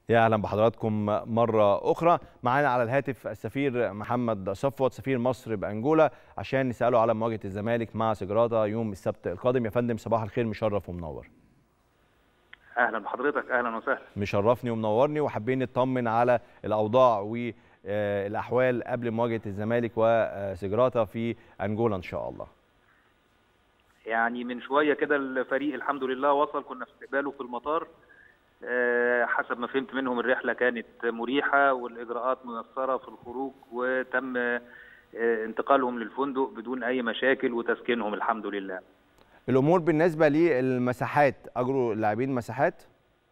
يا اهلا بحضراتكم مره اخرى معانا على الهاتف السفير محمد صفوت سفير مصر بانجولا عشان نساله على مواجهه الزمالك مع سجراتا يوم السبت القادم يا فندم صباح الخير مشرف ومنور اهلا بحضرتك اهلا وسهلا مشرفني ومنورني وحابين نطمن على الاوضاع والاحوال قبل مواجهه الزمالك وسجراتا في انجولا ان شاء الله يعني من شويه كده الفريق الحمد لله وصل كنا في استقباله في المطار حسب ما فهمت منهم الرحله كانت مريحه والاجراءات ميسره في الخروج وتم انتقالهم للفندق بدون اي مشاكل وتسكينهم الحمد لله. الامور بالنسبه للمساحات اجروا اللاعبين مساحات؟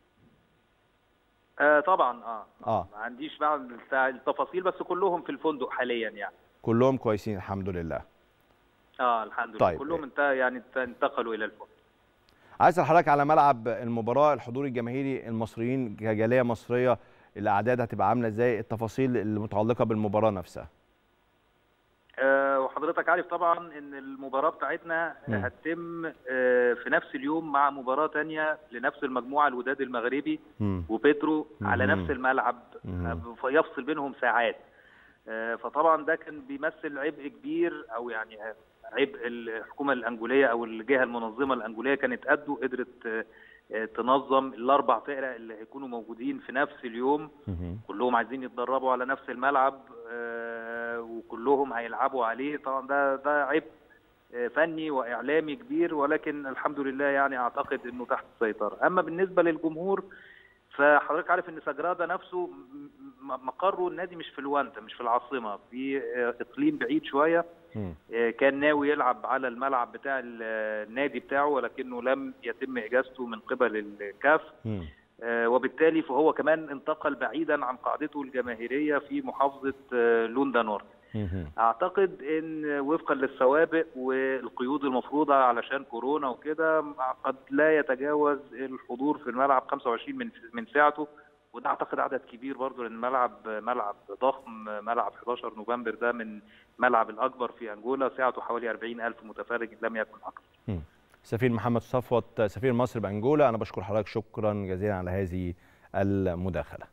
آه طبعا اه اه ما عنديش بقى التفاصيل بس كلهم في الفندق حاليا يعني. كلهم كويسين الحمد لله. اه الحمد لله طيب. كلهم انت يعني انتقلوا الى الفندق. عايز حضرتك على ملعب المباراه الحضور الجماهيري المصريين كجاليه مصريه الاعداد هتبقى عامله ازاي التفاصيل المتعلقه بالمباراه نفسها أه وحضرتك عارف طبعا ان المباراه بتاعتنا م. هتتم أه في نفس اليوم مع مباراه تانية لنفس المجموعه الوداد المغربي مم. وبيترو على مم. نفس الملعب مم. فيفصل بينهم ساعات أه فطبعا ده كان بيمثل عبء كبير او يعني عبء الحكومه الانجوليه او الجهه المنظمه الانجوليه كانت قده قدرت تنظم الاربع فرق اللي هيكونوا موجودين في نفس اليوم مم. كلهم عايزين يتدربوا على نفس الملعب وكلهم هيلعبوا عليه طبعا ده ده عبء فني واعلامي كبير ولكن الحمد لله يعني اعتقد انه تحت السيطره اما بالنسبه للجمهور فحضرتك عارف ان سجرادا نفسه مقره النادي مش في لوانتا مش في العاصمه في اقليم بعيد شويه كان ناوي يلعب على الملعب بتاع النادي بتاعه ولكنه لم يتم اجازته من قبل الكاف وبالتالي فهو كمان انتقل بعيدا عن قاعدته الجماهيريه في محافظه لوندا نورث اعتقد ان وفقا للسوابق والقيود المفروضه علشان كورونا وكده قد لا يتجاوز الحضور في الملعب 25 من من ساعته وده اعتقد عدد كبير برضه لان الملعب ملعب ضخم ملعب 11 نوفمبر ده من الملعب الاكبر في انجولا سعته حوالي 40 الف متفرج لم يكن اكثر. سفير محمد صفوت سفير مصر بانجولا انا بشكر حضرتك شكرا جزيلا على هذه المداخله.